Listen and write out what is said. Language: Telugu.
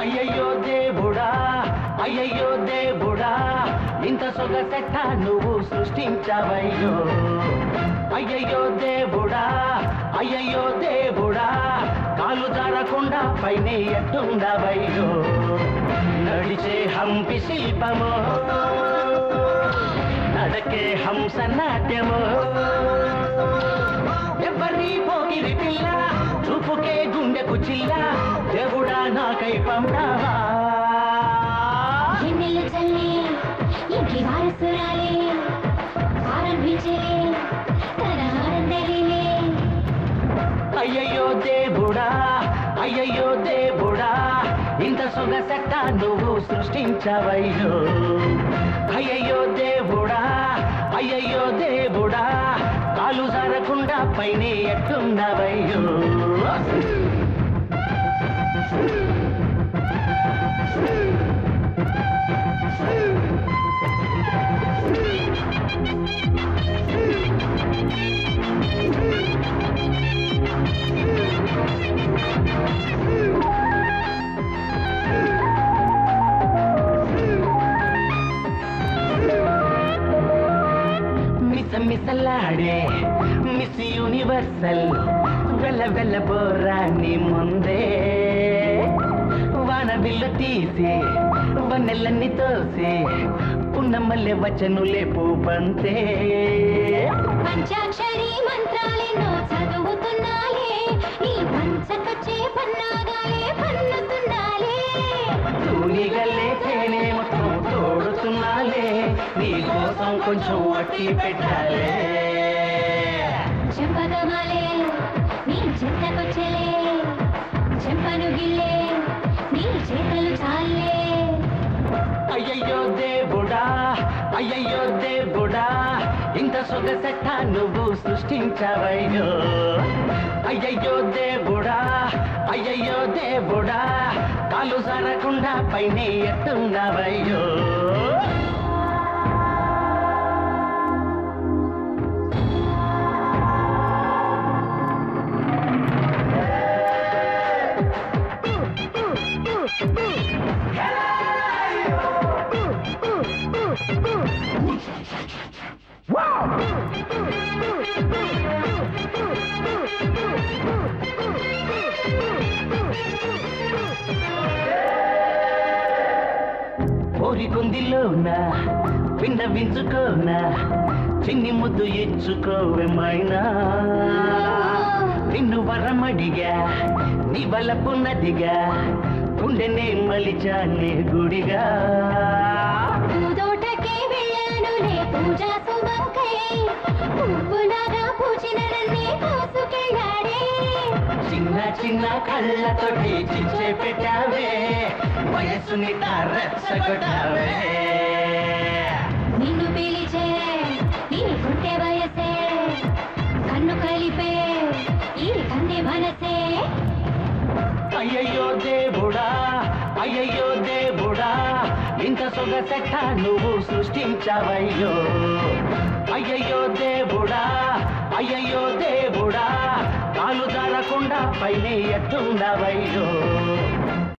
అయ్యయ్యో దేవుడా అయ్యయ్యో దేవుడా ఇంత సొగసెట్ట నువ్వు సృష్టించవయ్యో అయ్యయ్యో దేవుడా అయ్యయ్యో దేవుడా కాలు జారకుండా పైనే ఎట్టుండవయ్యో నడిచే హంపి శిల్పము నడకే హంస నాట్యము ఎవరి పోగిరి పిల్ల చూపుకే గుండెకు చిల్ల దేవుడా నాకై పంపావా ఎన్నెల్లు చల్లి ఇంటి వారసురాలే ఆరంభించే తన ఆనందలీలే అయ్యయ్యో దేవుడా అయ్యయ్యో దేవుడా ఇంత సొగసెట్ట నువ్వు సృష్టించవయ్యో అయ్యయ్యో దేవుడా అయ్యయ్యో దేవుడా కాలు జారకుండా పైనే ఎట్టుండవయ్యో మిస మిసలాడే మిస్ యూనివర్సల్ వెళ్ళ వెళ్ళ బోరాని ముందే వాన బిల్లు తీసి వన్నెలన్నీ తోసి పున్నమల్లె వచనులే పూపంతే పంచాక్షరి మంత్రాలెన్నో చదువుతున్నాలే నీ పంచకొచ్చే పన్నాగాలే పన్నుతున్నాలే తూనిగల్లే తేనె మొత్తం తోడుతున్నాలే నీ కోసం కొంచెం వట్టి పెట్టాలే చెంపగమాలే నీ చెత్తకొచ్చలే చెంపను గిల్లే నీ చేతలు చాలే అయ్యయ్యో దేవుడా అయ్యయ్యో దేవుడా ఇంత సొగసెట్ట నువ్వు సృష్టించవయ్యో అయ్యయ్యో దేవుడా అయ్యయ్యో దేవుడా కాలు సారకుండా పైన ఎత్తున్నవయ్యో కోరికుందిలోనా విన్నవించుకోనా చిన్ని ముద్దు ఇచ్చుకోవేమైనా నిన్ను వరమడిగా నీ బలపున్నదిగా గుండెనే మలిచానే గుడిగా పూదోటకే వెళ్ళానులే పూజా సుమంకై పువ్వులాగా పూచిన నన్నే కోసుకెళ్ళాడే చిన్న చిన్న కళ్ళతోటి చిచ్చే పెట్టావే వయస్సుని తారచ్చగొట్టావే నిన్ను పిలిచే నీ గుండె వయసే కన్ను కలిపే ఈ కన్నె మనసే అయ్యయ్యో దేవుడా అయ్యయ్యో దేవుడా ఇంత సొగసెట్ట నువ్వు సృష్టించవయ్యో అయ్యయ్యో దేవుడా అయ్యయ్యో దేవుడా కాలు జారకుండా పైన ఎట్టుండవయ్యో